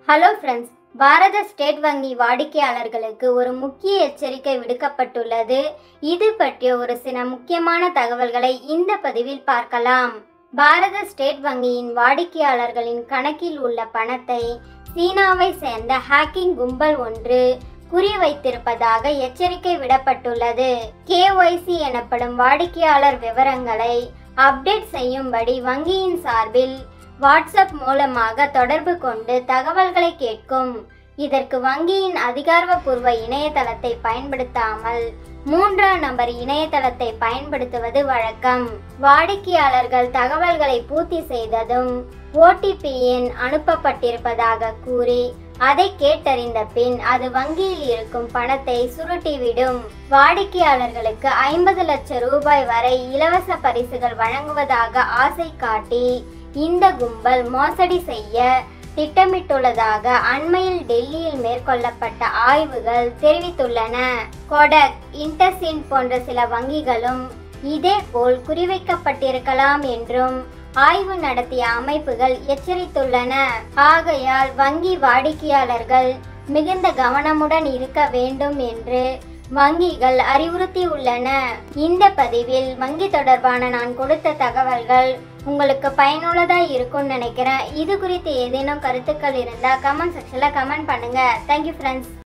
hello friends பாரத state வங்கி வாடிக்கையாளர்களுக்கு ஒரு முக்கிய எச்சரிக்கை விடுக்கப்பட்டுள்ளது இது பற்றிய ஒரு சில முக்கியமான தகவல்களை இந்த பதிவில் பார்க்கலாம் பாரத ஸ்டேட் வங்கியின் வாடிக்கையாளர்களின் கணக்கில் உள்ள பணத்தை சீனாவை சேர்ந்த ஹேக்கிங் கும்பல் ஒன்று குறிவைத்திருப்பதாக எச்சரிக்கை விடப்பட்டுள்ளது கேஒய்சி எனப்படும் வாடிக்கையாளர் விவரங்களை அப்டேட் செய்யும்படி வங்கியின் சார்பில் வாட்ஸ்அப் மூலமாக தொடர்பு கொண்டு தகவல்களை கேட்கும் இதற்கு வங்கியின் அதிகாரப்பூர்வ இணையதளத்தை பயன்படுத்தாமல் மூன்றாம் நபர் இணையதளத்தை பயன்படுத்துவது வழக்கம் வாடிக்கையாளர்கள் தகவல்களை பூர்த்தி செய்ததும் ஓடிபி எண் அனுப்பப்பட்டிருப்பதாக கூறி அதை கேட்டறிந்த பின் அது வங்கியில் இருக்கும் பணத்தை சுருட்டிவிடும் வாடிக்கையாளர்களுக்கு ஐம்பது லட்சம் ரூபாய் வரை இலவச பரிசுகள் வழங்குவதாக ஆசை காட்டி இந்த கும்பல் மோசடி செய்ய திட்டமிட்டுள்ளதாக அண்மையில் டெல்லியில் மேற்கொள்ளப்பட்ட ஆய்வுகள் தெரிவித்துள்ளன கொடக் இன்டர்சின் போன்ற சில வங்கிகளும் இதேபோல் குறிவைக்கப்பட்டிருக்கலாம் என்றும் ஆய்வு நடத்திய அமைப்புகள் எச்சரித்துள்ளன ஆகையால் வங்கி வாடிக்கையாளர்கள் மிகுந்த கவனமுடன் இருக்க வேண்டும் என்று வங்கிகள் அறிவுறுத்தியுள்ளன இந்த பதிவில் வங்கி தொடர்பான நான் கொடுத்த தகவல்கள் உங்களுக்கு பயனுள்ளதா இருக்கும்னு நினைக்கிறேன் இது குறித்து ஏதேனும் கருத்துக்கள் இருந்தால் கமெண்ட் செக்ஷனில் கமெண்ட் பண்ணுங்க தேங்க்யூ ஃப்ரெண்ட்ஸ்